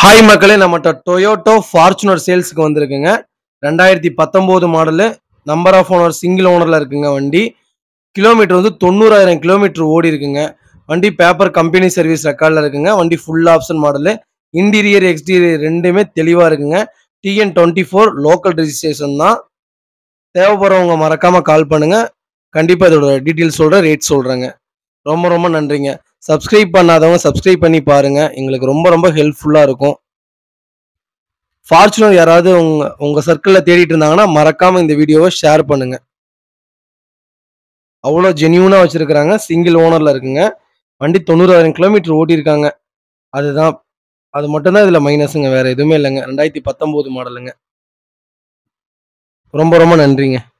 hi மக்களே நம்மகிட்ட Toyota Fortuner சேல்ஸுக்கு வந்திருக்குங்க ரெண்டாயிரத்தி பத்தொம்போது model number of owner single ஓனரில் இருக்குங்க வண்டி கிலோமீட்டர் வந்து தொண்ணூறாயிரம் கிலோமீட்டர் ஓடி இருக்குங்க வண்டி பேப்பர் கம்பெனி சர்வீஸ் ரெக்கார்டில் இருக்குங்க வண்டி full option model interior exterior ரெண்டுமே தெளிவாக இருக்குங்க TN twenty four local registration தான் தேவைப்படுறவங்க மறக்காமல் கால் பண்ணுங்க கண்டிப்பாக இதோட டீட்டெயில்ஸ் சொல்கிறேன் ரேட் சொல்கிறேங்க ரொம்ப ரொம்ப நன்றிங்க சப்ஸ்கிரைப் பண்ணாதவங்க சப்ஸ்கிரைப் பண்ணி பாருங்க எங்களுக்கு ரொம்ப ரொம்ப ஹெல்ப்ஃபுல்லாக இருக்கும் ஃபார்ச்சுனர் யாராவது உங்க உங்க சர்க்கிளில் தேடிட்டு இருந்தாங்கன்னா மறக்காம இந்த வீடியோவை ஷேர் பண்ணுங்க அவ்வளோ ஜென்யூனாக வச்சிருக்கிறாங்க சிங்கிள் ஓனர்ல இருக்குங்க வண்டி தொண்ணூறாயிரம் கிலோமீட்டர் ஓட்டியிருக்காங்க அதுதான் அது மட்டும்தான் இதில் மைனஸுங்க வேற எதுவுமே இல்லைங்க ரெண்டாயிரத்தி பத்தொம்போது மாடலுங்க ரொம்ப ரொம்ப நன்றிங்க